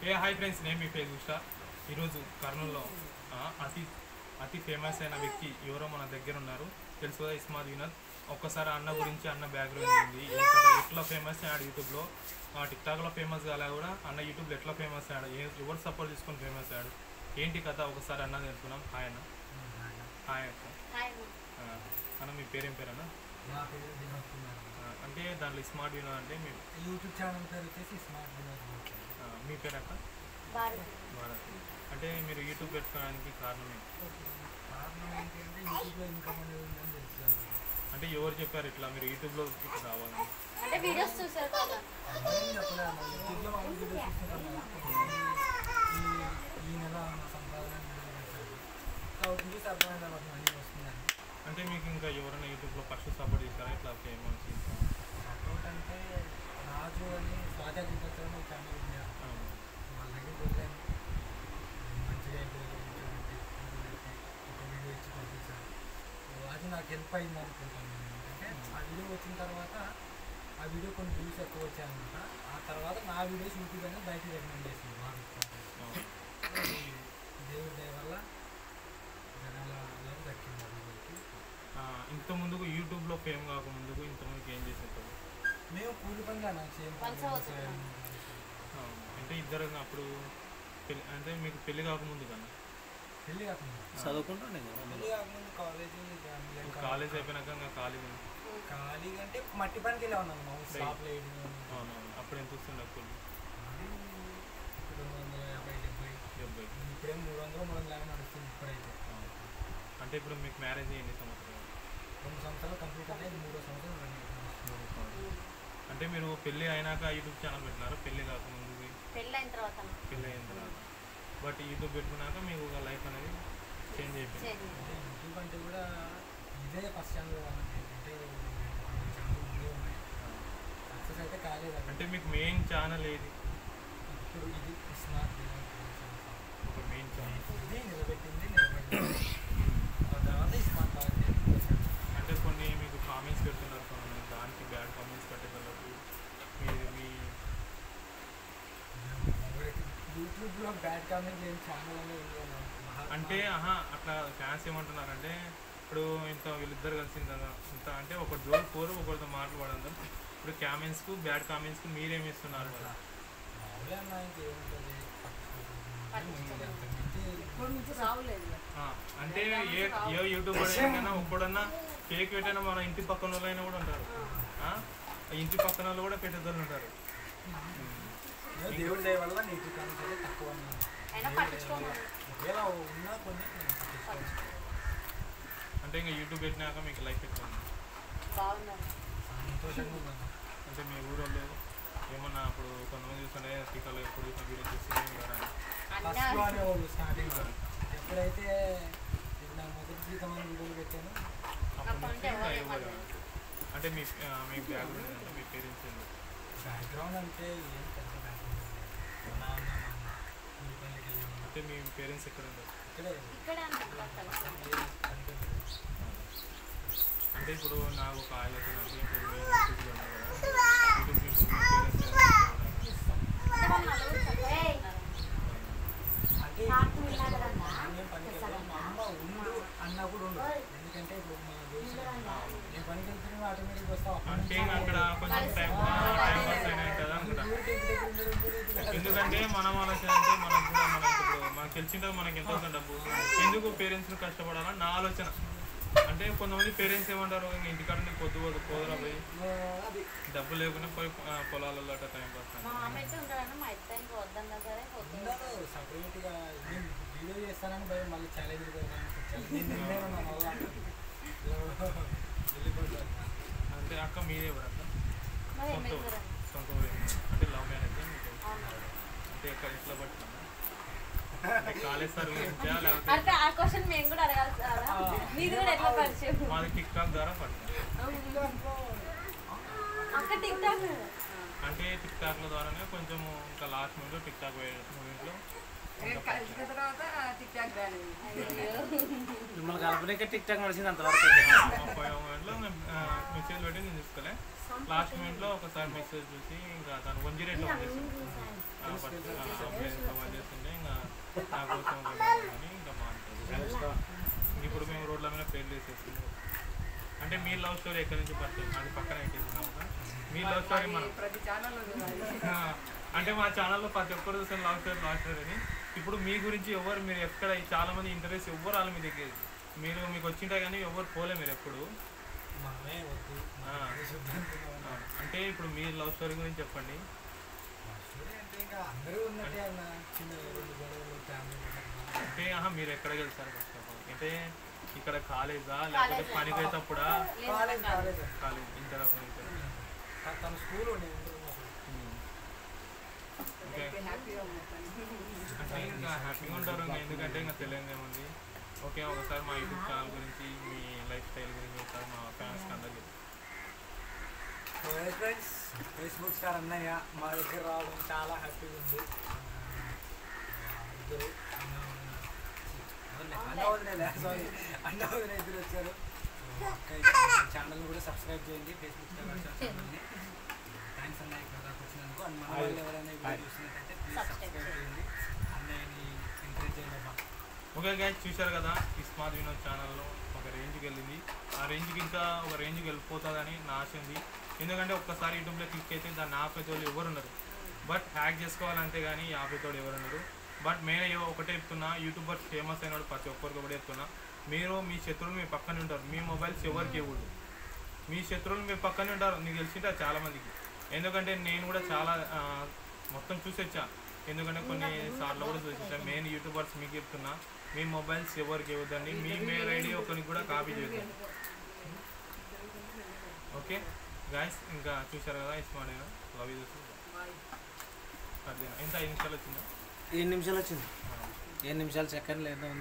ఏ hi friends నేను మీ face Usha ఈరోజు కర్నూలులో ఆ, అతి అతి ఫేమస్ అయిన వ్యక్తి ఎవరో మన దగ్గర ఉన్నారు తెలుసు కదా ఇస్మాద్ వినోద్ ఒక్కసారి అన్న గురించి అన్న బ్యాక్గ్రౌండ్ ఉంది ఏం కదా ఎట్లా ఫేమస్ అయ్యాడు యూట్యూబ్లో టిక్టాక్లో ఫేమస్ కాలే కూడా అన్న యూట్యూబ్లో ఎట్లా ఫేమస్ అయ్యాడు ఏ ఎవరు సపోర్ట్ చేసుకొని ఫేమస్ అయ్యాడు ఏంటి కథ ఒకసారి అన్న తెలుసుకున్నాం హాయ్ అన్న హాయ్ అక్క హాయ్ అమ్మ. ఆ, అన్న మీ పేరేం పేరు అన్న నా పేరు వినోద్ కుమార్ ఆ, అంటే దాంట్లో స్మార్ట్ వినోద్ అంటే మీ యూట్యూబ్ ఛానల్ పేరు వచ్చేసి స్మార్ట్ వినోద్ కుమార్. ఆ, మీ పేరు అక్క భారతి భారత్ అంటే మీరు యూట్యూబ్ పెట్టుకోవడానికి కారణం ఏంటి కారణం ఏంటి అంటే యూట్యూబ్లో ఇన్కమ్ అనేది ఉందని తెలుసు అంటే ఎవరు చెప్పారు ఇట్లా మీరు యూట్యూబ్లో రావాలని అంటే వీడియోస్ చూసారు కదా నేను చెప్పలే అన్న యూట్యూబ్లో వాళ్ళు వీడియో చూస్తుంటాం కదా ఈ ఈ నెల మా సంపాదన వీడియో చేశారు కాబట్టి చూసి అర్థమైంది మాకు మనీ వస్తుందని అంటే మీకు ఇంకా ఎవరైనా యూట్యూబ్లో ఫస్ట్ సపోర్ట్ చేస్తారా ఇట్లా ఫేమస్ సపోర్ట్ అంటే రాజు అని స్వాతి అగ్రికల్చర్ అని ఛానల్ ఉంది వాళ్ళ దగ్గరికి వెళ్ళాను మంచిగా అయిపోయింది ఒక వీడియో ఇచ్చి పంపించాను సో అది నాకు హెల్ప్ అయింది అనుకుంటాను నేను ఎందుకంటే ఆ వీడియో వచ్చిన తర్వాత ఆ వీడియో కొన్ని వ్యూస్ ఎక్కువ వచ్చాయన్నమాట ఆ తర్వాత నా వీడియోస్ యూట్యూబ్ అనేది బయటకి రికమెండ్ చేసింది బాగా అది దేవుడి దయ వల్ల జనాలలో దక్కింది ఆ వీడియోకి ఇంత ముందుకు యూట్యూబ్లో ఫేమ్ కాక ముందుకు ఇంత ముందుకు ఏం చేసేటారు మేము కూలి పనిగా నాకు చేయం వలస అవుతున్నాం. అంటే ఇద్దరు అప్పుడు పెళ్లి అంటే మీకు పెళ్లి కాకముందు కన్నా పెళ్ళి కాకుండా చదువుకుంటుండే పెళ్ళి కాకముందు కాలేజీ కాలేజ్ అయిపోయినాక ఇంకా ఖాళీగా ఉంది. ఖాళీగా అంటే మట్టి పనికి వెళ్ళా ఉన్నాను మా ఊరు స్లాబ్ లేయడం అవునవును అప్పుడు ఎంత వస్తుండే అప్పుడు అది రెండు వందల యాభై డెబ్బై డెబ్బై ఇప్పుడేం మూడు వందలు మూడు వందల యాభై నడుస్తుంది ఇప్పుడైతే అవును. అంటే ఇప్పుడు మీకు మ్యారేజ్ ఎన్ని సంవత్సరాలు రెండు సంవత్సరాలు కంప్లీట్ అనేది మూడో సంవత్సరం రన్ అవుతుంది. అంటే మీరు పెళ్ళి అయినాక యూట్యూబ్ ఛానల్ పెట్టినారు పెళ్ళి కాకముందు పెళ్ళి అయిన తర్వాత అమ్మ. పెళ్ళి అయిన తర్వాత బట్ యూట్యూబ్ పెట్టుకున్నాక మీకు ఒక లైఫ్ అనేది చేంజ్ అయిపోయింది చేయండి. అంటే యూట్యూబ్ అంటే కూడా ఇదే ఫస్ట్ ఛానల్ అంటే ఛానల్ ముందే ఉన్నాయి సక్సెస్ అయితే కాలేదు అంటే అంటే మీకు మెయిన్ ఛానల్ ఏది ఇప్పుడు ఇది స్మార్ట్ ఒక మెయిన్ ఛానల్ ఇది నిలబెట్టింది నిలబెట్టింది ఆ తర్వాత ఈ స్మార్ట్ అంటే కొన్ని మీకు కామెంట్స్ పెడుతున్నారు కొంతమంది దానికి బ్యాడ్ కామెంట్స్ పెట్టగలరు మీరు మీ యూట్యూబ్లో బ్యాడ్ కామెంట్స్ ఏం ఛానల్ అనేది ఉంది మహా- అంటే ఆహా అట్లా ఫ్యాన్స్ ఏమంటున్నారంటే ఇప్పుడు ఇంత వీళ్ళిద్దరు కలిసింది కదా ఇంత అంటే ఒక జోల్ ఫోర్ ఒకరితో మాట్లాడడం ఇప్పుడు కామెంట్స్కు బ్యాడ్ కామెంట్స్కు మీరేమి ఇస్తున్నారు మరి? మామూలే అన్న ఇంకేముంటుంది పట్టించుకోలేదు. అంతకుమించి ఇప్పుడు నుంచి రావులేదు ఆ, అంటే ఏ ఏ యూట్యూబర్ అయినా ఒక్కడన్నా ఫేక్ పెట్టినా మన ఇంటి పక్కన వాళ్ళైనా కూడా ఉంటారు ఆ? ఆ ఇంటి పక్కన వాళ్ళు కూడా పెట్టేదాళ్ళు ఉంటారు ఏదో దేవుడి దయ వల్ల నీటి కామెంట్స్ అయితే తక్కువ అన్నాను. అయినా పట్టించుకోము ఒకవేళ ఉన్నా కొన్ని నేను పట్టించుకోను. అంటే ఇంకా యూట్యూబ్ పెట్టినాక మీకు లైఫ్ ఎట్లా ఉంది బాగున్నారు సంతోషంగా ఉన్నాను అంటే మీ ఊరోళ్ళు ఏమన్నా అప్పుడు కొంతమంది చూస్తుంటే టీకాలు ఎప్పుడు చూసిన వీడియో చూసి కదా ఫస్ట్ అన్నీ అనేవాళ్ళు స్టార్టింగ్ ఎప్పుడైతే ఇలా మొదటి జీతం అని వీడియోలు పెట్టాను అప్పటి అప్పటి నుంచి నుంచి ఇంకా ఎవరు ఎవరు ఇవ్వలేదు. అంటే మీ ఆ, మీ బ్యాక్గ్రౌండ్ ఏంటంటే మీ పేరెంట్స్ ఏంటి బ్యాక్గ్రౌండ్ అంటే ఏం పెద్ద బ్యాక్గ్రౌండ్ లేదు. మా నాన్న మా అమ్మ కూలి పనికి వెళ్ళేవాళ్ళు. అంటే మీ పేరెంట్స్ ఎక్కడ ఉంటారు ఇక్కడే ఇక్కడే అంటారు పక్కన ఏ పనికి వెళ్ళలేదు. అంటే ఇప్పుడు నాకు ఒక ఆలోచన అంటే ఇప్పుడు మీ యూట్యూబ్లో ఉన్నారు కదా యూట్యూబ్ మీ పేరెంట్స్ అంటే వాళ్ళు నలుగురు చక్కగా ఉన్నారు. అంటే నాకు ఇలాగదన్నా? నేను పనికి వెళ్తాను. మా అమ్మ ఉండు అన్నా కూడా ఉండదు ఎందుకంటే ఇప్పుడు మా దోస్తులు నేను పనికి వెళ్తున్నా ఆటోమేటిక్ వస్తావు అంటే ఇంకా అక్కడ కొంచెం టైం టైం పాస్ అయినా కదా అనుకుంటా ఎందుకంటే మనం ఆలోచన అంటే మనం కూడా మనం ఇప్పుడు మనకు తెలిసింటే మనకి ఎంత అవుతుంది డబ్బు ఎందుకు పేరెంట్స్ని కష్టపడాలని నా ఆలోచన అంటే కొంతమంది పేరెంట్స్ ఏమంటారు ఇంక ఇంటికాడ నీకు పొద్దు పోదు పోదురా పోయి అది డబ్బు లేకుండా పోయి ఆ, పొలాలలో అట్లా టైం పాస్ మా మామ అయితే ఉంటాడన్న మా ఇద్దరు ఇంకా వద్దన్నా సరే పోతే ఉండదు సపరేట్గా నేను వీడియో చేస్తానని భయం మళ్ళీ ఛాలెంజ్ నేను నేను నా వల్ల వెళ్ళిపోతాను అంటే అక్క మీదే ఎవరు అక్క మరి సొంత ఊరు. ఎమ్మెల్యేరు సొంత ఊరు ఏమన్నా? అంటే లవ్ మ్యారేజ్ అవును అంటే ఎక్కడ ఎట్లా పట్టినా అంటే కాలేజ్ సార్ గురించా లేకపోతే అంటే ఆ క్వశ్చన్ మేము కూడా అడగాలి సార్ మీది కూడా ఎట్లా పరిచయం మాది టిక్ టాక్ ద్వారా పట్టినా అక్క టిక్ టాక్ అంటే టిక్ టాక్ల ద్వారానే కొంచెం ఇంకా లాస్ట్ మూమెంట్లో టిక్ టాక్ మూమెంట్లో కలిసిన తర్వాత టిక్ టాక్ బ్యాన్ అయ్యో మిమ్మల్ని కలపలేక టిక్ టాక్ నడిచింది అంతవరకు ముప్పై మూమెంట్లో మెసేజ్ పెట్టి నేను చూసుకోలే లాస్ట్ మూమెంట్లో ఒకసారి మెసేజ్ చూసి ఇంకా తను వన్ జీరో ఎయిట్లో ఆ, ఫస్ట్ ప్లేస్ కవర్ చేస్తుంటే ఇంకా నా కోసం ఒకటి అని ఇంకా మాట్లాడు ఇప్పుడు మేము రోడ్ల మీద పేర్లు వేసేస్తుంది అంటే మీ లవ్ స్టోరీ ఎక్కడి నుంచి పరిచయం అది పక్కన పెట్టేసినాము మీ లవ్ స్టోరీ మనం ప్రతి ఛానల్లో చూడాలి ఆ, అంటే మా ఛానల్లో ప్రతి ఒక్కరు చూసిన లవ్ స్టోరీ లవ్ స్టోరీ అని ఇప్పుడు మీ గురించి ఎవరు మీరు ఎక్కడ చాలా మంది ఇంటర్వ్యూస్ ఎవరు వాళ్ళు మీ దగ్గర మీరు మీకు వచ్చింటే కానీ ఎవరు పోలే మీరు ఎప్పుడు మనమే వద్దు ఆ. ఆ, అంటే ఇప్పుడు మీ లవ్ స్టోరీ గురించి చెప్పండి స్టోరీ అంటే ఇంకా అందరూ ఉన్నట్టే అన్న చిన్న రెండు గొడవలు ఫ్యామిలీ అంటే ఆహా మీరు ఎక్కడ వెళ్తారు ఫస్ట్ ఆఫ్ ఆల్ అంటే ఇక్కడ కాలేజా లేకపోతే కాలేజా. పనికి వెళ్తేప్పుడా కాలేజ్ కాలేజ్ కాలేజ్ ఇంటర్ అప్పుడు ఇంటర్ తన స్కూల్ ఉండే ఇంటర్ ఉన్నప్పుడు. ఓకే హ్యాపీగా ఉన్నాను అంటే ఇంకా హ్యాపీగా ఉంటారు ఇంకా ఎందుకంటే ఇంకా తెలియదు ఏముంది ఓకే ఒకసారి మా యూట్యూబ్ ఛానల్ గురించి మీ లైఫ్ స్టైల్ గురించి ఒకసారి మా ఫ్యాన్స్కి అందరికీ సో ఫ్రెండ్స్ ఫేస్బుక్ స్టార్ అన్నయ్య మా దగ్గర రావడం చాలా హ్యాపీగా ఉంది ఆ, ఇద్దరు అన్న వదిలే సారీ అన్న వదిలే ఇద్దరు వచ్చారు సో అక్క ఛానల్ కూడా సబ్స్క్రైబ్ చేయండి ఫేస్బుక్ స్టార్ ఛానల్ని థ్యాంక్స్ అన్నయ్య ఇక్కడ దాకా వచ్చినందుకు అండ్ మన వాళ్ళు ఎవరైనా ఈ వీడియో చూసినట్టయితే ప్లీజ్ Subscribe సబ్స్క్రైబ్ చేయండి అన్నయ్యని ఎంకరేజ్ చేయండి అమ్మా ఓకే గైస్ చూశారు కదా ఇస్మాత్ వినోద్ ఛానల్లో ఒక రేంజ్కి వెళ్ళింది ఆ రేంజ్కి ఇంకా ఒక రేంజ్కి వెళ్ళిపోతుందని నా ఆశ ఉంది ఎందుకంటే ఒక్కసారి యూట్యూబ్లో క్లిక్ అయితే దాన్ని ఆపేతోళ్ళు ఎవరు ఉన్నారు బట్ హ్యాక్ చేసుకోవాలంటే కానీ ఆపేతోడు ఎవరు ఉన్నారు బట్ నేను ఏవో ఒకటే చెప్తున్నా యూట్యూబర్స్ ఫేమస్ అయినాడు ప్రతి ఒక్కరికి ఒకటే చెప్తున్నా మీరు మీ శత్రువులు మీ పక్కనే ఉంటారు మీ మొబైల్స్ ఎవరికి ఇవ్వదు మీ శత్రువులు మీ పక్కనే ఉంటారు నీకు తెలిసింటే చాలా మందికి ఎందుకంటే నేను కూడా చాలా ఆ, మొత్తం చూసొచ్చా ఎందుకంటే కొన్ని సార్లు కూడా చూసొచ్చా మెయిన్ యూట్యూబర్స్ మీకు చెప్తున్నా మీ మొబైల్స్ ఎవరికి ఇవ్వద్దండి మీ మెయిల్ ఐడి ఒకరికి కూడా కాపీ చేయొద్దండి ఓకే గాయస్ ఇంకా చూశారు కదా ఇస్మాన్ లవ్ యూ అదే ఎంత ఐదు నిమిషాలు వచ్చిందా ఏడు నిమిషాలు వచ్చింది ఆ. ఏడు నిమిషాలు సెకండ్లు ఏదో ఉంది